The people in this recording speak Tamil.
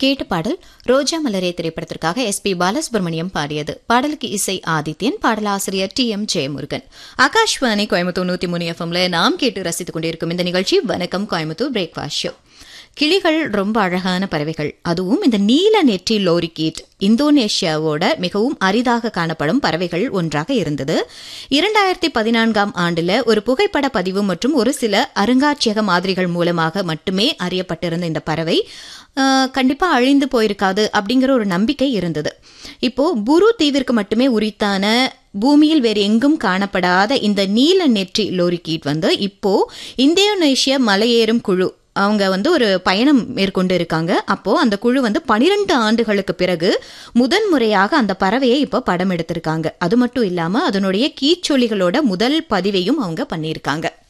கேட்ட பாடல் ரோஜா மலரே திரைப்படத்திற்காக எஸ் பி பாலசுப்ரமணியம் பாடியது பாடலுக்கு இசை ஆதித்யன் பாடலாசிரியர் டி எம் ஜெயமுருகன் ஆகாஷ்வாணி கோயம்புத்தூர் நூத்தி மூணு எஃப்எம்ல நாம் கேட்டு ரசித்துக் கொண்டிருக்கும் இந்த நிகழ்ச்சி வணக்கம் கோயம்புத்தூர் பிரேக்ஃபாஸ்ட் ஷோ கிளிகள் ரொம்ப அழகான பறவைகள் அதுவும் இந்த நீல நெற்றி லோரிகீட் இந்தோனேஷியாவோட மிகவும் அரிதாக காணப்படும் பறவைகள் ஒன்றாக இருந்தது இரண்டாயிரத்தி பதினான்காம் ஆண்டுல ஒரு புகைப்பட பதிவு மற்றும் ஒரு சில அருங்காட்சியக மாதிரிகள் மூலமாக மட்டுமே அறியப்பட்டிருந்த இந்த பறவை ஆஹ், கண்டிப்பா அழிந்து போயிருக்காது அப்படிங்கிற ஒரு நம்பிக்கை இருந்தது இப்போ புரு தீவிற்கு மட்டுமே உரித்தான பூமியில் வேறு எங்கும் காணப்படாத இந்த நீல நெற்றி லோரிகீட் வந்து இப்போ இந்தோனேஷிய மலையேறும் குழு அவங்க வந்து ஒரு பயணம் மேற்கொண்டு இருக்காங்க அப்போ அந்த குழு வந்து பனிரெண்டு ஆண்டுகளுக்கு பிறகு முதன் முறையாக அந்த பறவையை இப்போ படம் எடுத்திருக்காங்க அது மட்டும் இல்லாம அதனுடைய கீச்சொலிகளோட முதல் பதிவையும் அவங்க பண்ணியிருக்காங்க